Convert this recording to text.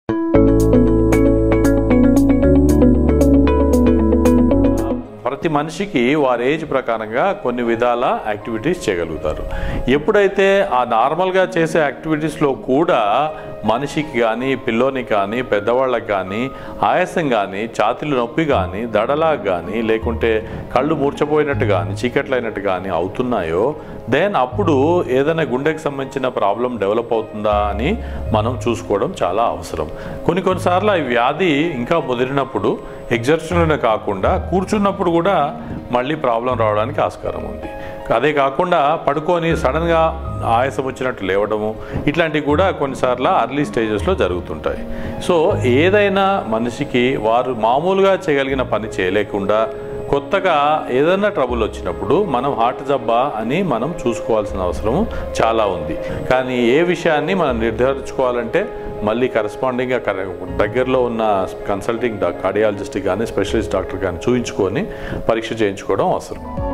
ప్రతి మనిషికి వారి ఏజ్ ప్రకారంగా కొన్ని విధాల యాక్టివిటీస్ చేయగలుగుతారు ఎప్పుడైతే ఆ నార్మల్గా చేసే యాక్టివిటీస్లో కూడా మనిషికి కానీ పిల్లోనికి కానీ పెద్దవాళ్ళకి కానీ ఆయాసం కానీ ఛాతీలు నొప్పి కానీ దడలాగా కానీ లేకుంటే కళ్ళు మూర్చపోయినట్టు కానీ చీకట్లైనట్టు కానీ అవుతున్నాయో దెన్ అప్పుడు ఏదైనా గుండెకి సంబంధించిన ప్రాబ్లం డెవలప్ అవుతుందా అని మనం చూసుకోవడం చాలా అవసరం కొన్ని కొన్నిసార్లు ఈ వ్యాధి ఇంకా ముదిరినప్పుడు ఎగ్జర్షన్లోనే కాకుండా కూర్చున్నప్పుడు కూడా మళ్ళీ ప్రాబ్లం రావడానికి ఆస్కారం ఉంది అదే కాకుండా పడుకొని సడన్గా ఆయాసం వచ్చినట్టు లేవడము ఇట్లాంటివి కూడా కొన్నిసార్లు అర్లీ స్టేజెస్లో జరుగుతుంటాయి సో ఏదైనా మనిషికి వారు మామూలుగా చేయగలిగిన పని చేయలేకుండా కొత్తగా ఏదైనా ట్రబుల్ వచ్చినప్పుడు మనం హార్ట్ జబ్బా అని మనం చూసుకోవాల్సిన అవసరం చాలా ఉంది కానీ ఏ విషయాన్ని మనం నిర్ధారించుకోవాలంటే మళ్ళీ కరస్పాండింగ్గా దగ్గరలో ఉన్న కన్సల్టింగ్ కార్డియాలజిస్ట్ కానీ స్పెషలిస్ట్ డాక్టర్ కానీ చూపించుకొని పరీక్ష చేయించుకోవడం అవసరం